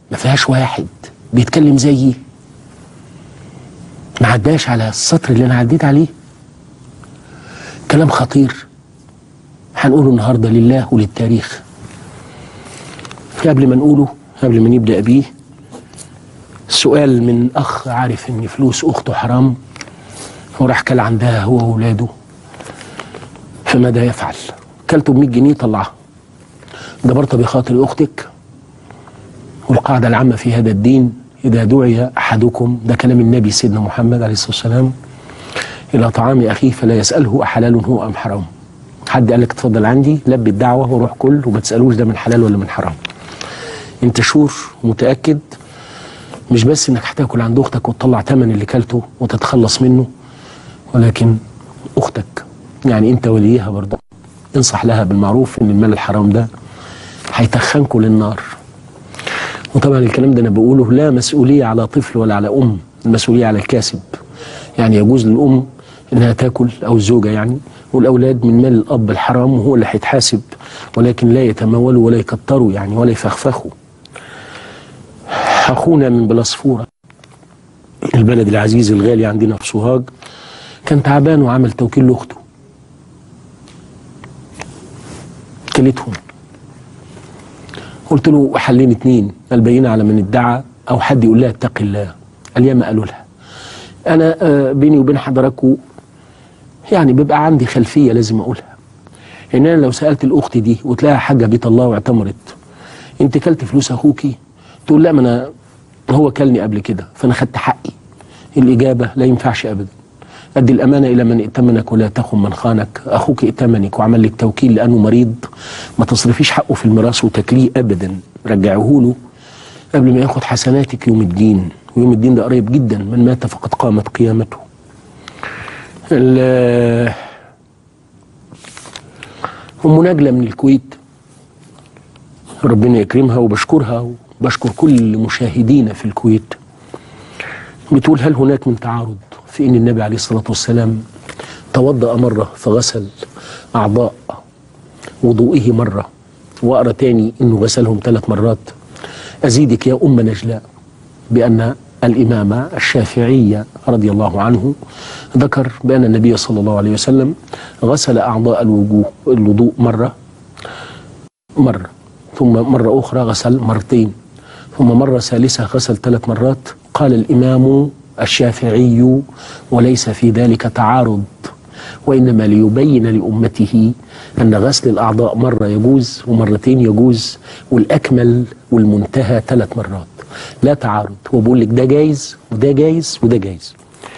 ما فيهاش واحد بيتكلم زيي ما عداش على السطر اللي انا عديت عليه كلام خطير هنقوله النهارده لله وللتاريخ قبل ما نقوله قبل ما نبدا بيه سؤال من اخ عارف ان فلوس اخته حرام وراح كل عندها هو واولاده فماذا يفعل كلته ب 100 جنيه طلعها جبرت بخاطر اختك والقاعده العامه في هذا الدين اذا دعي احدكم ده كلام النبي سيدنا محمد عليه الصلاه والسلام الى طعام اخيه فلا يساله احلال هو ام حرام حد قال لك اتفضل عندي لبي الدعوه وروح كل وما تسالوش ده من حلال ولا من حرام انت شور ومتاكد مش بس انك هتاكل عند اختك وتطلع ثمن اللي كلته وتتخلص منه ولكن اختك يعني انت وليها برضه انصح لها بالمعروف ان المال الحرام ده هيتخنكوا للنار وطبعا الكلام ده انا بقوله لا مسؤوليه على طفل ولا على ام المسؤوليه على الكاسب يعني يجوز للام انها تاكل او الزوجه يعني والاولاد من مال الاب الحرام وهو اللي هيتحاسب ولكن لا يتمولوا ولا يكتروا يعني ولا يفخفخوا اخونا من بلاسفوره البلد العزيز الغالي عندنا في سوهاج كان تعبان وعمل توكيل لاخته كلتهم قلت له حلين اتنين البينة على من ادعى او حد يقول لها اتق الله قال ياما قالوا لها انا آه، بيني وبين حضراتكم يعني بيبقى عندي خلفيه لازم اقولها ان انا لو سالت الاخت دي وقلت لها حاجه بيت الله واعتمرت انت كلت فلوس اخوكي تقول لا ما انا هو كلني قبل كده فانا خدت حقي الاجابه لا ينفعش ابدا ادي الامانه الى من ائتمنك ولا تخن من خانك اخوك ائتمنك وعمل لك توكيل لانه مريض ما تصرفيش حقه في الميراث وتكليه ابدا رجعيه له قبل ما ياخد حسناتك يوم الدين ويوم الدين ده قريب جدا من مات فقد قامت قيامته ال- ام نجله من الكويت ربنا يكرمها وبشكرها وبشكر كل مشاهدينا في الكويت بتقول هل هناك من تعارض في ان النبي عليه الصلاه والسلام توضا مره فغسل اعضاء وضوئه مره واقرا تاني انه غسلهم ثلاث مرات ازيدك يا ام نجلاء بان الامام الشافعي رضي الله عنه ذكر بان النبي صلى الله عليه وسلم غسل اعضاء الوجوه الوضوء مره مره ثم مره اخرى غسل مرتين ثم مرة ثالثة غسل ثلاث مرات قال الإمام الشافعي وليس في ذلك تعارض وإنما ليبين لأمته أن غسل الأعضاء مرة يجوز ومرتين يجوز والأكمل والمنتهى ثلاث مرات لا تعارض هو بيقول لك ده جايز وده جايز وده جايز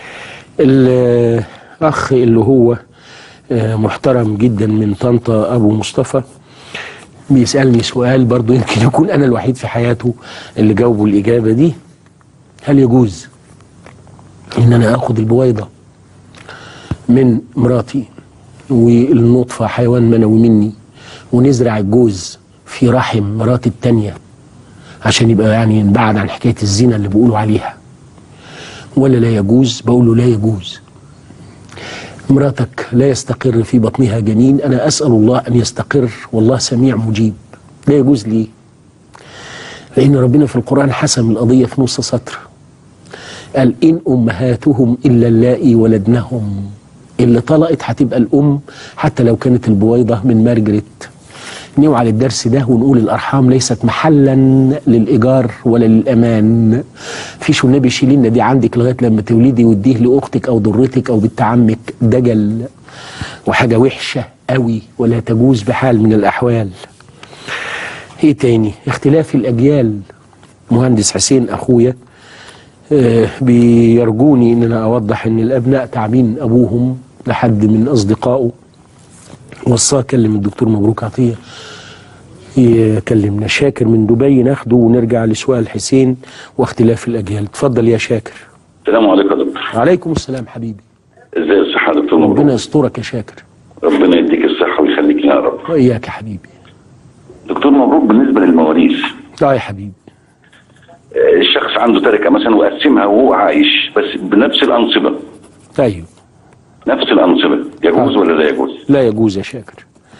الأخ اللي هو آه، محترم جدا من طنطا أبو مصطفى بيسألني سؤال برضو يمكن يكون أنا الوحيد في حياته اللي جاوبه الإجابة دي هل يجوز إن أنا آخد البويضة من مراتي والنطفة حيوان منوي مني ونزرع الجوز في رحم مراتي التانية عشان يبقى يعني نبعد عن حكاية الزنا اللي بيقولوا عليها ولا لا يجوز بقول له لا يجوز مراتك لا يستقر في بطنها جنين أنا أسأل الله أن يستقر والله سميع مجيب لا يجوز لي لأن ربنا في القرآن حسم القضية في نص سطر قال إن أمهاتهم إلا اللائي ولدنهم اللي طلقت هتبقى الأم حتى لو كانت البويضة من مارجريت نوعى للدرس ده ونقول الأرحام ليست محلا للإيجار ولا للأمان فيش والنبي شيلي لنا دي عندك لغاية لما تولدي واديه لأختك أو ضرتك أو بنت عمك دجل وحاجة وحشة قوي ولا تجوز بحال من الأحوال ايه تاني اختلاف الأجيال مهندس حسين أخويا آه، بيرجوني ان انا اوضح ان الابناء تعبين ابوهم لحد من اصدقائه وصاه كلم الدكتور مبروك عطيه يكلمنا شاكر من دبي ناخده ونرجع لسؤال حسين واختلاف الاجيال اتفضل يا شاكر السلام عليكم يا دكتور عليكم السلام حبيبي ازاي الصحة يا دكتور ربنا مبروك يسترك يا شاكر ربنا يديك الصحة ويخليك لنا يا رب واياك يا حبيبي دكتور مبروك بالنسبة للمواريث اه يا حبيبي آه، الشخص عنده تركة مثلا وقسمها وهو عايش بس بنفس الأنصبة ايوه نفس الأنصبة يجوز آه. ولا لا يجوز لا يجوز يا شاكر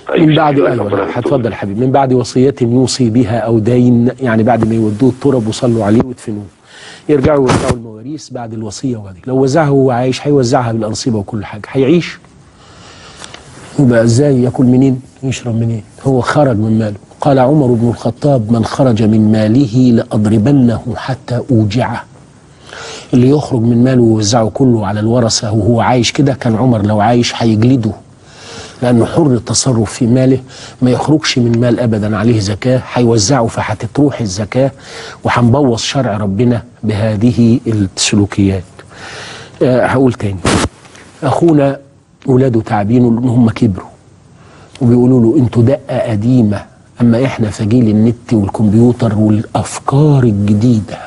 من بعد شكراً. ايوه ربنا نعم، يستر. هتفضل يا حبيبي من بعد وصيه يوصي بها او دين يعني بعد ما يودوه التراب وصلوا عليه ويدفنوه يرجعوا يوزعوا المواريث بعد الوصيه وبعد لو وزعها وهو عايش هيوزعها بالانصبه وكل حاجه هيعيش يبقى ازاي ياكل منين يشرب منين هو خرج من ماله قال عمر بن الخطاب من خرج من ماله لاضربنه حتى اوجعه اللي يخرج من ماله ويوزعه كله على الورثه وهو عايش كده كان عمر لو عايش هيجلده لانه حر التصرف في ماله ما يخرجش من مال ابدا عليه زكاه هيوزعه فهتتروح الزكاه وهنبوظ شرع ربنا بهذه السلوكيات أه هقول تاني اخونا ولاده تعبينه ان هم كبروا وبيقولوا له انتوا دقه قديمه اما احنا في جيل النت والكمبيوتر والافكار الجديده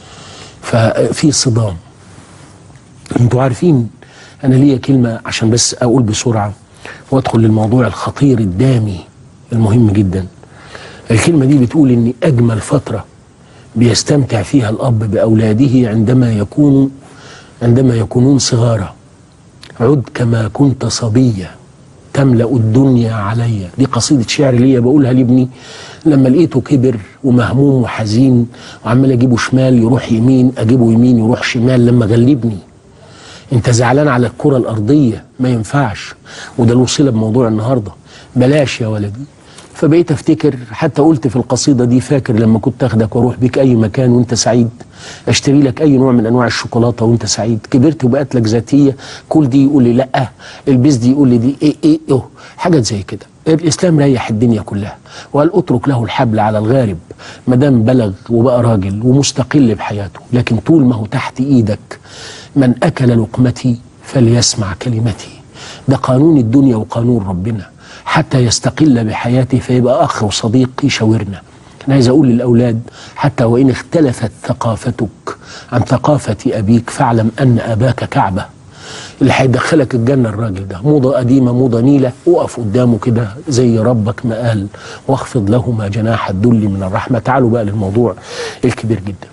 ففي صدام انتوا عارفين انا ليا كلمه عشان بس اقول بسرعه وادخل للموضوع الخطير الدامي المهم جدا الكلمه دي بتقول ان اجمل فتره بيستمتع فيها الاب باولاده عندما يكون عندما يكونون صغارا عد كما كنت صبيا تملا الدنيا علي دي قصيده شعر ليا بقولها لابني لما لقيته كبر ومهموم وحزين وعمال اجيبه شمال يروح يمين اجيبه يمين يروح شمال لما غلبني انت زعلان على الكره الارضيه ما ينفعش وده له صله بموضوع النهارده بلاش يا ولدي فبقيت افتكر حتى قلت في القصيده دي فاكر لما كنت اخدك واروح بيك اي مكان وانت سعيد اشتري لك اي نوع من انواع الشوكولاته وانت سعيد كبرت وبقت لك ذاتيه كل دي يقول لي لا البس دي يقول لي دي ايه ايه ايه حاجات زي كده الاسلام ريح الدنيا كلها وقال اترك له الحبل على الغارب ما دام بلغ وبقى راجل ومستقل بحياته لكن طول ما هو تحت ايدك من اكل لقمتي فليسمع كلمتي ده قانون الدنيا وقانون ربنا حتى يستقل بحياته فيبقى اخ وصديق يشاورنا انا عايز اقول للاولاد حتى وان اختلفت ثقافتك عن ثقافه ابيك فاعلم ان اباك كعبه اللي هيدخلك الجنه الراجل ده موضه قديمه موضه نيله اقف قدامه كده زي ربك ما قال واخفض لهما جناح الذل من الرحمه تعالوا بقى للموضوع الكبير جدا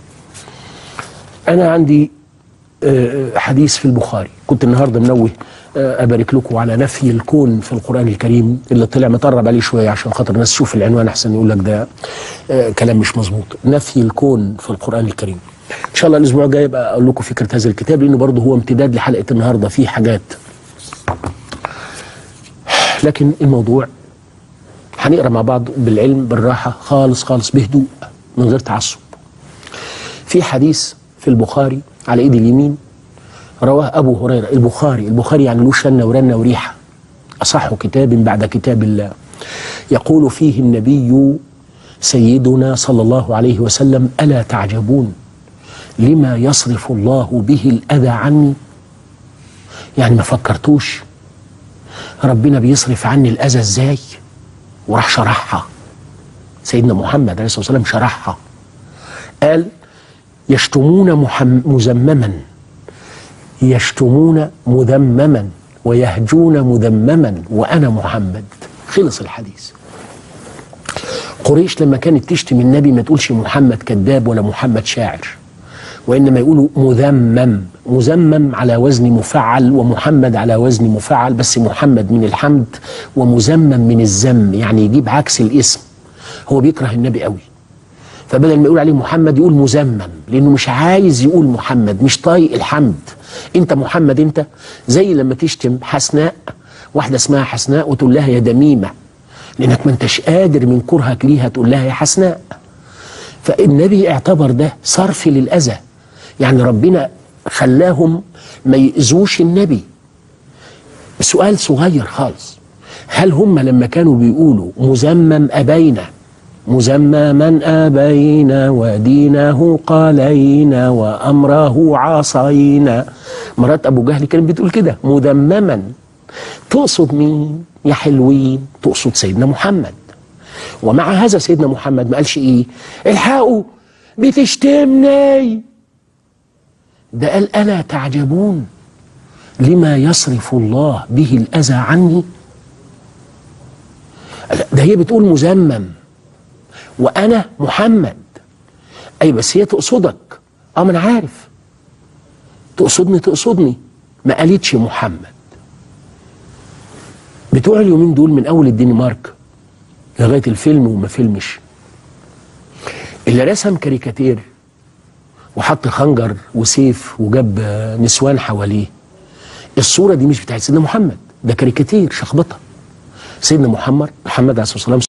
انا عندي آه، حديث في البخاري كنت النهارده منوه آه، ابارك لكم على نفي الكون في القران الكريم اللي طلع مطرب عليه شويه عشان خاطر الناس تشوف العنوان احسن يقول لك ده آه، كلام مش مظبوط نفي الكون في القران الكريم ان شاء الله الاسبوع الجاي بقى اقول لكم فكره هذا الكتاب لانه برضه هو امتداد لحلقه النهارده فيه حاجات لكن الموضوع هنقرا مع بعض بالعلم بالراحه خالص خالص بهدوء من غير تعصب في حديث في البخاري على ايد اليمين رواه ابو هريره البخاري البخاري يعني له شنه ورنه وريحه اصح كتاب بعد كتاب الله يقول فيه النبي سيدنا صلى الله عليه وسلم الا تعجبون لما يصرف الله به الاذى عني يعني ما فكرتوش ربنا بيصرف عني الاذى ازاي وراح شرحها سيدنا محمد عليه الصلاه والسلام شرحها قال يشتمون محم مزمما يشتمون مذمما ويهجون مذمما وانا محمد خلص الحديث قريش لما كانت تشتم النبي ما تقولش محمد كذاب ولا محمد شاعر وانما يقولوا مذمم مذمم على وزن مفعل ومحمد على وزن مفعل بس محمد من الحمد ومذمم من الذم يعني يجيب عكس الاسم هو بيكره النبي قوي فبدل ما يقول عليه محمد يقول مذمم لانه مش عايز يقول محمد مش طايق الحمد انت محمد انت زي لما تشتم حسناء واحده اسمها حسناء وتقول لها يا دميمه لانك ما انتش قادر من كرهك ليها تقول لها يا حسناء فالنبي اعتبر ده صرف للاذى يعني ربنا خلاهم ما يأذوش النبي سؤال صغير خالص هل هم لما كانوا بيقولوا مزمم أبينا مزمما أبينا ودينه قالينا وأمره عصينا مرات أبو جهل كانت بتقول كده مذمما تقصد مين يا حلوين تقصد سيدنا محمد ومع هذا سيدنا محمد ما قالش ايه الحقوا بتشتمني ده قال الا تعجبون لما يصرف الله به الاذى عني ده هي بتقول مذمم وانا محمد اي بس هي تقصدك اه ما انا عارف تقصدني تقصدني ما قالتش محمد بتوع اليومين دول من اول الدنمارك لغايه الفيلم وما فيلمش اللي رسم كاريكاتير وحط خنجر وسيف وجاب آه، نسوان حواليه الصوره دي مش بتاعت سيدنا محمد ده كاريكاتير شخبطه سيدنا محمد محمد عليه الصلاه والسلام